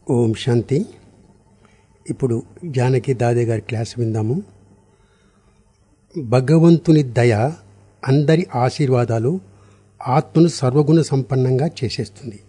ఓం శాంతి ఇప్పుడు జానకి దాదే గారి క్లాస్ విందాము భగవంతుని దయ అందరి ఆశీర్వాదాలు ఆత్మను సర్వగుణ సంపన్నంగా చేసేస్తుంది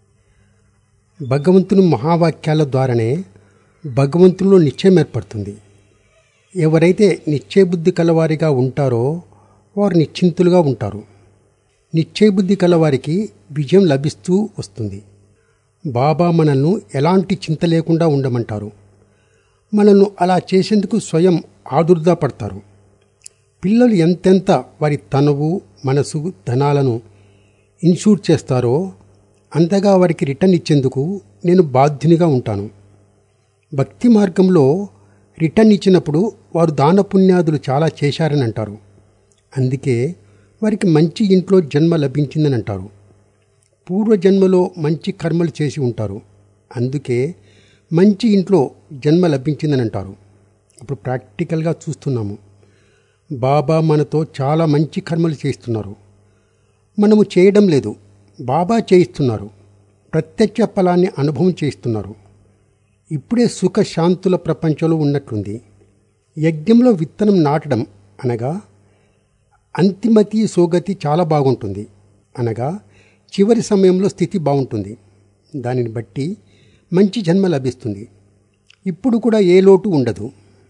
భగవంతుని మహావాక్యాల ద్వారానే భగవంతునిలో నిశ్చయం ఏర్పడుతుంది ఎవరైతే నిశ్చయబుద్ధి కలవారిగా ఉంటారో వారు నిశ్చింతులుగా ఉంటారు నిశ్చయబుద్ధి కలవారికి విజయం లభిస్తూ వస్తుంది బాబా మనల్ని ఎలాంటి చింత లేకుండా ఉండమంటారు మనల్ని అలా చేసేందుకు స్వయం ఆదుర్దా పడతారు పిల్లలు ఎంతెంత వారి తనువు మనసు ధనాలను ఇన్షూర్ చేస్తారో అంతగా వారికి రిటర్న్ ఇచ్చేందుకు నేను బాధ్యునిగా ఉంటాను భక్తి మార్గంలో రిటర్న్ ఇచ్చినప్పుడు వారు దాన పుణ్యాదులు చాలా చేశారని అంటారు అందుకే వారికి మంచి ఇంట్లో జన్మ లభించిందని అంటారు పూర్వజన్మలో మంచి కర్మలు చేసి ఉంటారు అందుకే మంచి ఇంట్లో జన్మ లభించిందని అంటారు ఇప్పుడు ప్రాక్టికల్గా చూస్తున్నాము బాబా మనతో చాలా మంచి కర్మలు చేస్తున్నారు మనము చేయడం లేదు బాబా చేయిస్తున్నారు ప్రత్యక్ష ఫలాన్ని అనుభవం చేయిస్తున్నారు ఇప్పుడే సుఖ శాంతుల ప్రపంచంలో ఉన్నట్లుంది యజ్ఞంలో విత్తనం నాటడం అనగా అంతిమతి సోగతి చాలా బాగుంటుంది అనగా చివరి సమయంలో స్థితి బాగుంటుంది దానిని బట్టి మంచి జన్మ లభిస్తుంది ఇప్పుడు కూడా ఏ లోటు ఉండదు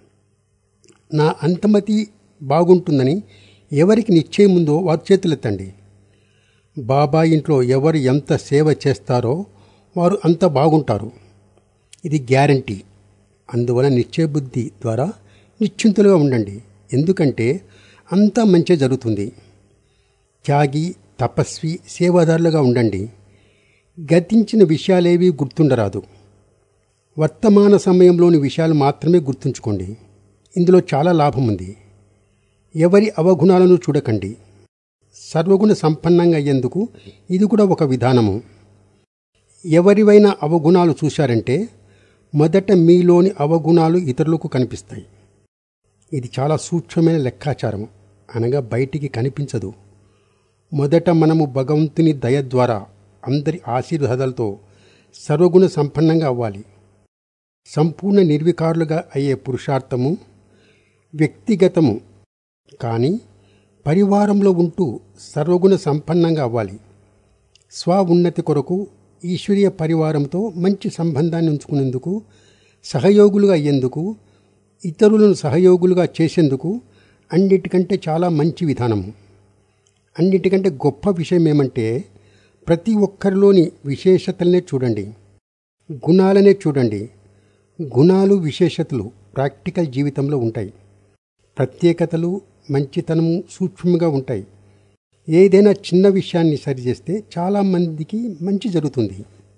నా అంతమతి బాగుంటుందని ఎవరికి నిశ్చయం ఉందో వారు చేతులెత్తండి బాబా ఇంట్లో ఎవరు ఎంత సేవ చేస్తారో వారు అంత బాగుంటారు ఇది గ్యారంటీ అందువలన నిశ్చయబుద్ధి ద్వారా నిశ్చింతులుగా ఉండండి ఎందుకంటే అంతా మంచి జరుగుతుంది త్యాగి తపస్వి సేవాదారులుగా ఉండండి గతించిన విషయాలేవి గుర్తుండరాదు వర్తమాన సమయంలోని విషయాలు మాత్రమే గుర్తుంచుకోండి ఇందులో చాలా లాభం ఉంది ఎవరి అవగుణాలను చూడకండి సర్వగుణ సంపన్నంగా అయ్యేందుకు ఇది కూడా ఒక విధానము ఎవరివైనా అవగుణాలు చూశారంటే మొదట మీలోని అవగుణాలు ఇతరులకు కనిపిస్తాయి ఇది చాలా సూక్ష్మమైన లెక్కాచారం అనగా బయటికి కనిపించదు మొదట మనము భగవంతుని దయ ద్వారా అందరి ఆశీర్వాదాలతో సర్వగుణ సంపన్నంగా అవ్వాలి సంపూర్ణ నిర్వికారులుగా అయ్యే పురుషార్థము వ్యక్తిగతము కానీ పరివారంలో ఉంటూ సర్వగుణ సంపన్నంగా అవ్వాలి స్వ ఉన్నతి కొరకు ఈశ్వరీయ పరివారంతో మంచి సంబంధాన్ని ఉంచుకునేందుకు సహయోగులుగా అయ్యేందుకు ఇతరులను సహయోగులుగా చేసేందుకు అన్నిటికంటే చాలా మంచి విధానము అన్నిటికంటే గొప్ప విషయం ఏమంటే ప్రతి ఒక్కరిలోని విశేషతలనే చూడండి గుణాలనే చూడండి గుణాలు విశేషతలు ప్రాక్టికల్ జీవితంలో ఉంటాయి ప్రత్యేకతలు మంచితనము సూక్ష్మంగా ఉంటాయి ఏదైనా చిన్న విషయాన్ని సరిచేస్తే చాలామందికి మంచి జరుగుతుంది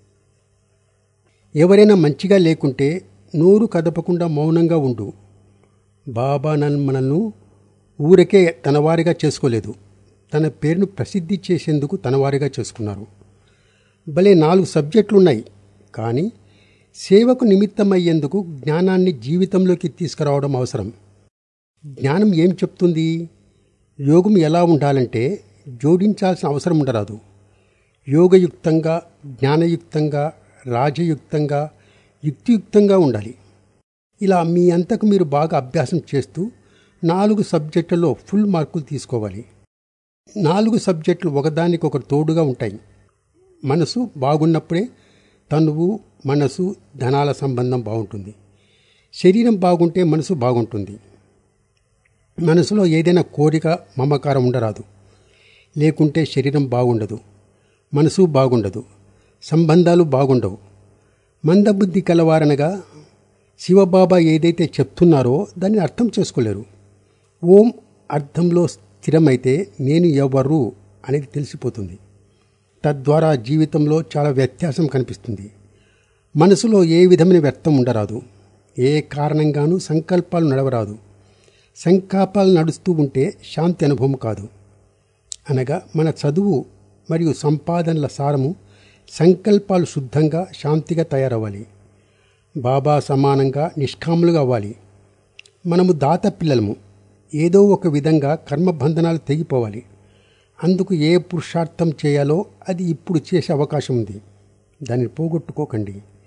ఎవరైనా మంచిగా లేకుంటే నోరు కదపకుండా మౌనంగా ఉండు బాబా నన్ను మనల్ని ఊరికే తనవారిగా చేసుకోలేదు తన పేరును ప్రసిద్ధి చేసేందుకు తనవారిగా చేసుకున్నారు భలే నాలుగు సబ్జెక్టులు ఉన్నాయి కానీ సేవకు నిమిత్తమయ్యేందుకు జ్ఞానాన్ని జీవితంలోకి తీసుకురావడం అవసరం జ్ఞానం ఏం చెప్తుంది యోగం ఎలా ఉండాలంటే జోడించాల్సిన అవసరం ఉండరాదు యోగయుక్తంగా జ్ఞానయుక్తంగా రాజయుక్తంగా యుక్తియుక్తంగా ఉండాలి ఇలా మీ అంతకు మీరు బాగా అభ్యాసం చేస్తూ నాలుగు సబ్జెక్టుల్లో ఫుల్ మార్కులు తీసుకోవాలి నాలుగు సబ్జెక్టులు ఒకదానికొకరు తోడుగా ఉంటాయి మనసు బాగున్నప్పుడే తనువు మనసు ధనాల సంబంధం బాగుంటుంది శరీరం బాగుంటే మనసు బాగుంటుంది మనసులో ఏదైనా కోరిక మమకారం ఉండరాదు లేకుంటే శరీరం బాగుండదు మనసు బాగుండదు సంబంధాలు బాగుండవు మందబుద్ధి కలవారనగా శివబాబా ఏదైతే చెప్తున్నారో దాన్ని అర్థం చేసుకోలేరు ఓం అర్థంలో స్థిరమైతే నేను ఎవరు అనేది తెలిసిపోతుంది తద్వారా జీవితంలో చాలా వ్యత్యాసం కనిపిస్తుంది మనసులో ఏ విధమైన వ్యర్థం ఉండరాదు ఏ కారణంగానూ సంకల్పాలు నడవరాదు సంకల్పాలు నడుస్తూ ఉంటే శాంతి అనుభవం కాదు అనగా మన చదువు మరియు సంపాదనల సారము సంకల్పాలు శుద్ధంగా శాంతిగా తయారవ్వాలి బాబా సమానంగా నిష్కాములుగా అవ్వాలి మనము దాత పిల్లలము ఏదో ఒక విధంగా కర్మబంధనాలు తెగిపోవాలి అందుకు ఏ పురుషార్థం చేయాలో అది ఇప్పుడు చేసే అవకాశం ఉంది దాన్ని పోగొట్టుకోకండి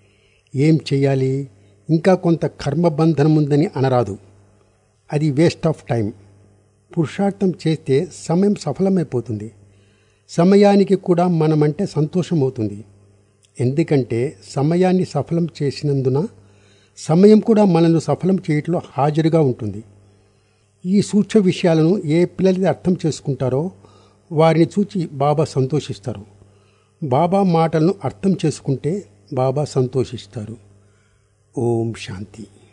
ఏం చెయ్యాలి ఇంకా కొంత కర్మబంధనం ఉందని అనరాదు అది వేస్ట్ ఆఫ్ టైం పురుషార్థం చేస్తే సమయం సఫలమైపోతుంది సమయానికి కూడా మనమంటే సంతోషం అవుతుంది ఎందుకంటే సమయాన్ని సఫలం చేసినందున సమయం కూడా మనల్ని సఫలం చేయట్లో హాజరుగా ఉంటుంది ఈ సూక్ష్మ విషయాలను ఏ పిల్లలు అర్థం చేసుకుంటారో వారిని చూచి బాబా సంతోషిస్తారు బాబా మాటలను అర్థం చేసుకుంటే బాబా సంతోషిస్తారు ఓం శాంతి